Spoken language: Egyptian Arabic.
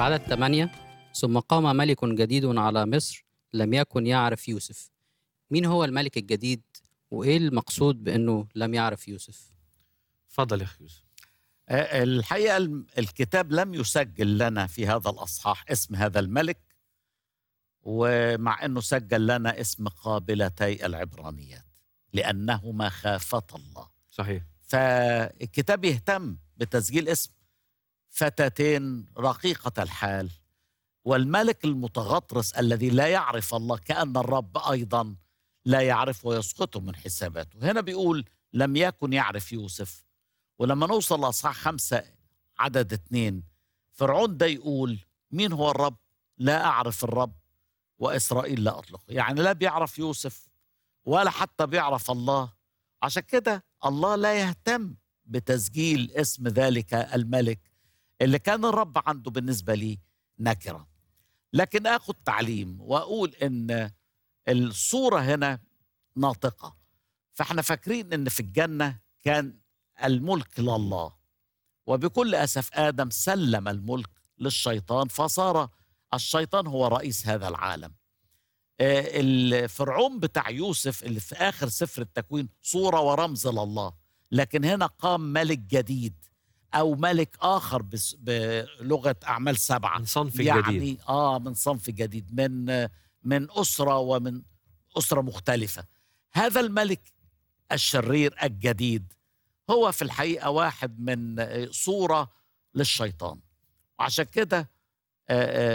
في عدد 8 ثم قام ملك جديد على مصر لم يكن يعرف يوسف مين هو الملك الجديد وايه المقصود بانه لم يعرف يوسف اتفضل يا اخي يوسف آه، الحقيقة الم- الكتاب لم يسجل لنا في هذا الأصحاح اسم هذا الملك ومع أنه سجل لنا اسم قابلتي العبرانيات لأنهما خافتا الله صحيح فالكتاب يهتم بتسجيل اسم فتاتين رقيقة الحال والملك المتغطرس الذي لا يعرف الله كأن الرب أيضا لا يعرف ويسقطه من حساباته هنا بيقول لم يكن يعرف يوسف ولما نوصل لأصحاح خمسة عدد اتنين فرعون ده يقول مين هو الرب لا أعرف الرب وإسرائيل لا أطلق يعني لا بيعرف يوسف ولا حتى بيعرف الله عشان كده الله لا يهتم بتسجيل اسم ذلك الملك اللي كان الرب عنده بالنسبة لي نكرة لكن أخذ تعليم وأقول إن الصورة هنا ناطقة فاحنا فاكرين إن في الجنة كان الملك لله وبكل أسف آدم سلم الملك للشيطان فصار الشيطان هو رئيس هذا العالم آه، الفرعون بتاع يوسف اللي في آخر سفر التكوين صورة ورمز لله لكن هنا قام ملك جديد أو ملك آخر بس- بلغة أعمال سبعة عن صنف يعني جديد اه من صنف جديد من من اسره ومن اسره مختلفه هذا الملك الشرير الجديد هو في الحقيقه واحد من صوره للشيطان وعشان كده آه، آه،